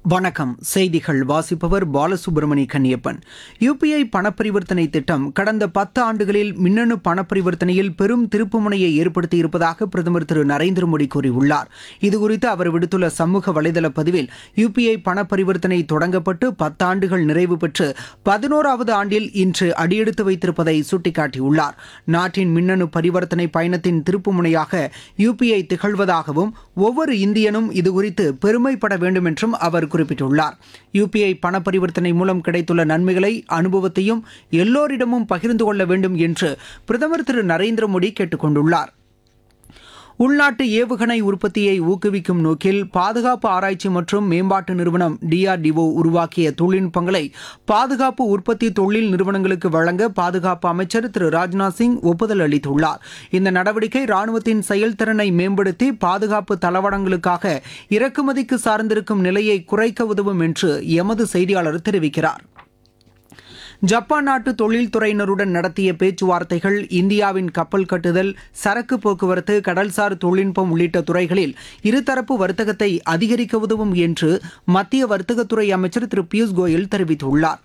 வணக்கம் செய்திகள் வாசிப்பவர் பாலசுப்ரமணி கன்னியப்பன் யுபிஐ பணப்பரிவர்த்தனை திட்டம் கடந்த பத்து ஆண்டுகளில் மின்னணு பணப்பரிவர்த்தனையில் பெரும் திருப்புமுனையை ஏற்படுத்தியிருப்பதாக பிரதமர் திரு நரேந்திர மோடி கூறியுள்ளார் இதுகுறித்து அவர் விடுத்துள்ள சமூக வலைதள பதிவில் யுபிஐ பணப்பரிவர்த்தனை தொடங்கப்பட்டு பத்தாண்டுகள் நிறைவு பெற்று பதினோராவது ஆண்டில் இன்று அடியெடுத்து வைத்திருப்பதை சுட்டிக்காட்டியுள்ளார் நாட்டின் மின்னணு பரிவர்த்தனை பயணத்தின் திருப்புமுனையாக யுபிஐ திகழ்வதாகவும் ஒவ்வொரு இந்தியனும் இதுகுறித்து பெருமைப்பட வேண்டும் என்றும் அவர் குறிப்பிட்டுள்ளார் யுபிஐ பண பரிவர்த்தனை மூலம் கிடைத்துள்ள நன்மைகளை அனுபவத்தையும் எல்லோரிடமும் பகிர்ந்து கொள்ள வேண்டும் என்று பிரதமர் திரு நரேந்திர மோடி கேட்டுக் கொண்டுள்ளார் உள்நாட்டு ஏவுகணை உற்பத்தியை ஊக்குவிக்கும் நோக்கில் பாதுகாப்பு ஆராய்ச்சி மற்றும் மேம்பாட்டு நிறுவனம் டிஆர்டிஓ உருவாக்கிய தொழில்நுட்பங்களை பாதுகாப்பு உற்பத்தி தொழில் நிறுவனங்களுக்கு வழங்க பாதுகாப்பு அமைச்சர் திரு ராஜ்நாத் சிங் ஒப்புதல் அளித்துள்ளார் இந்த நடவடிக்கை ராணுவத்தின் செயல்திறனை மேம்படுத்தி பாதுகாப்பு தளவாடங்களுக்காக இறக்குமதிக்கு சார்ந்திருக்கும் நிலையை குறைக்க உதவும் என்று எமது செய்தியாளர் தெரிவிக்கிறார் ஜப்பான் நாட்டு தொழில்துறையினருடன் நடத்திய பேச்சுவார்த்தைகள் இந்தியாவின் கப்பல் கட்டுதல் சரக்கு போக்குவரத்து கடல்சார் தொழில்நுட்பம் உள்ளிட்ட துறைகளில் இருதரப்பு வர்த்தகத்தை அதிகரிக்க உதவும் என்று மத்திய வர்த்தகத்துறை அமைச்சர் திரு பியூஷ் கோயல் தெரிவித்துள்ளார்